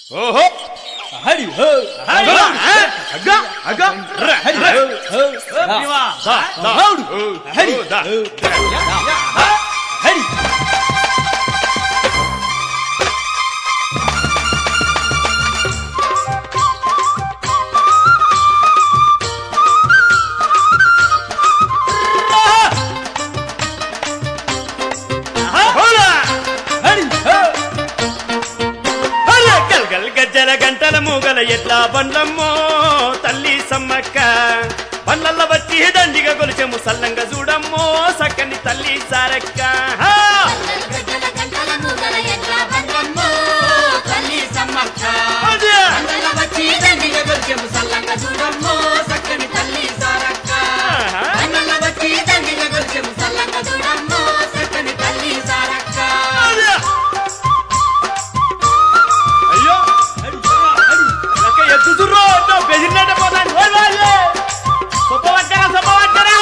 ఓహో హరి హో హరి హో. అగ్గ అగ్గ ర, హరి ర. హో హో దా, దా. హౌడు ఓ, హరి ఓ, దా. హో హరి హోలా. హరి హో హోలా. గల్గల్ గజ్జల గంటల మూగల ఎట్లా బండ్లమ్మో తల్లి సమ్మక్క బండ్లల్ల వచ్చి దండిగా కొలిచెము సల్లంగా చూడమ్మో సక్కని తల్లి సారక్క హా. గజల గంటల మూగల ఎట్లా బండ్లమ్మో, తల్లి సమ్మక్క. అదే. అందల వచ్చి దండిగ గొల్చెము సల్లంగా చూడమ్మో, చక్కని తల్లి సారక్క. ఆహా. అందల వచ్చి దండిగ గొల్చెము సల్లంగా చూడమ్మో, చక్కని తల్లి సారక్క. అదే. అయ్యో హరి హో హరి లక్క ఎత్తుతుర్రో బెదిరినట్ట పోతాను ఓయ్ వాళ్ళే. సొప్ప పట్టరా సొప్ప పట్టరా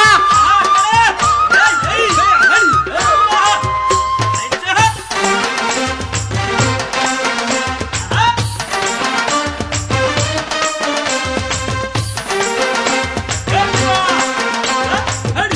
హరి హరి హరి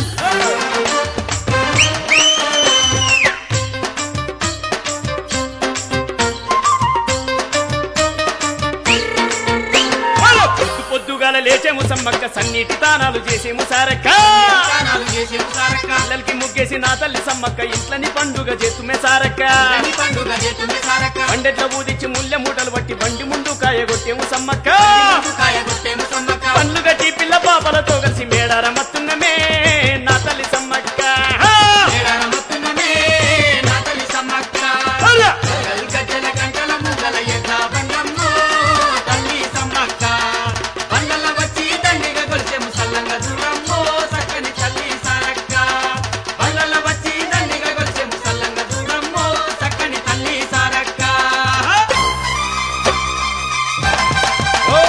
హలో. పొద్దు పొద్దుగాల లేచేము సమ్మక్క సన్నీటి తానాలు చేసేము సారక్క స్నానాలు చేసేము సారక్క. పిల్లలకి ముగ్గేసి నా తల్లి సమ్మక్క ఇంట్లని పండుగ చేతుమే సారక్క తల్లి పండుగ చేతుమే సారక్క. పండెట్ల ఊదిచ్చి ముళ్ళ మూటలు పట్టి బండి ముందు కాయగొట్టేము సమ్మక్క కాయ కొట్టేము సమ్మక్క. పండ్లు గట్టి పిల్ల పాపలతో కలిసి మేడార మత్తున్నమే నా తల్లి సమ్మక్క హా! మేడారమొత్తున్నమే, నా తల్లి సమ్మక్క. హలో. గజల గంటల మూగల ఎట్లా బండ్లమ్మో, తల్లి సమ్మక్క. బండ్లల్ల వచ్చి దండిగ గొల్చెము సల్లంగా చూడమ్మో, చక్కని తల్లి సారక్క. బండ్లల్ల వచ్చి దండిగ గొల్చెము సల్లంగా చూడమ్మో, చక్కని తల్లి సారక్క. ఓ!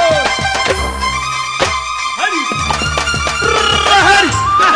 హరి హరి!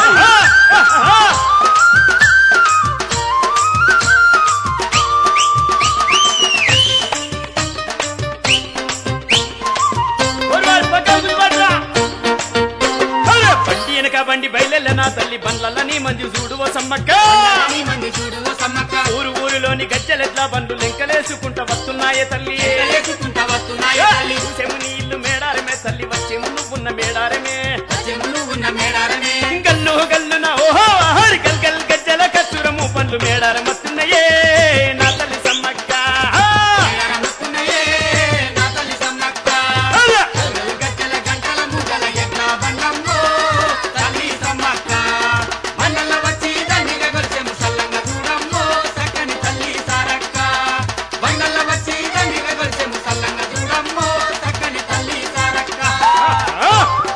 ఒరేయ్, పక్కన కూర్చోబడ్రా. హలో. బండి వెనక బండి బయలెల్ల నా తల్లి బండ్లల్ల నీ మంది చూడు ఓ సమ్మక్క నీ మంది చూడు ఓ సమ్మక్క. ఊరు ఊరిలోని గజ్జలెట్లా బండ్లు లెంకలేసుకుంటా వస్తున్నాయే తల్లి లేచుకుంటా వస్తున్నాయి తల్లి. చూసేము నీ ఇల్లు మేడారమే తల్లి వచ్చేము నువ్వున్న మేడారమే చెములు ఉన్న మేడారమే. గల్లు గల్లున ఓహో హరి గల్ గల్ గజ్జల కచ్చురము పండ్లు మేడారమత్తున్నాయే నా తల్లి సమ్మక్క మేడారమొత్తున్నయే, నా తల్లి సమ్మక్క. హలో. గజ్జల గంటల మూగల ఎట్లా బండ్లమ్మో, తల్లి సమ్మక్క. మండల వచ్చి దండిగ గొల్చెము సల్లంగా చూడమ్మో, చక్కని తల్లి సారక్క. బండల వచ్చి దండిగ గొల్చెము సల్లంగా చూడమ్మో, చక్కని తల్లి సారక్క. ఆ.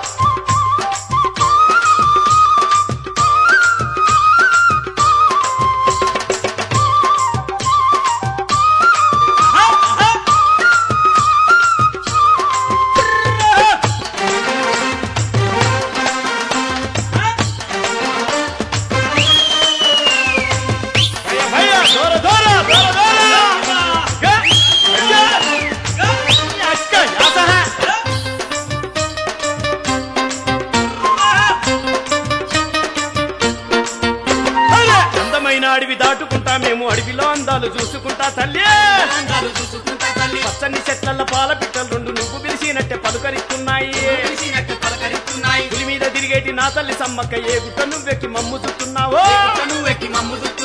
భయ్యా, భయ్యా, దూర, దూర, దూర, దూర. గా, గా, గా. అక్క, యాసహ. హలో. అందమైన అడవి దాటుకుంటా మేము అడవిలో అందాలు చూసుకుంటా తల్లి అందాలు చూసుకుంటా తల్లి పచ్చని చెట్ల పాల పిట్టలు రెండు నువ్వు పిలిచినట్టే పలుకరిస్తున్నాయి పిలిచినట్టు పలకరిస్తున్నాయి పులి మీద తిరిగేటి నా తల్లి సమ్మక్క ఏ గుట్ట నువ్వెక్కి మమ్ము చుట్టున్నావో నువ్వు ఎక్కి మమ్ము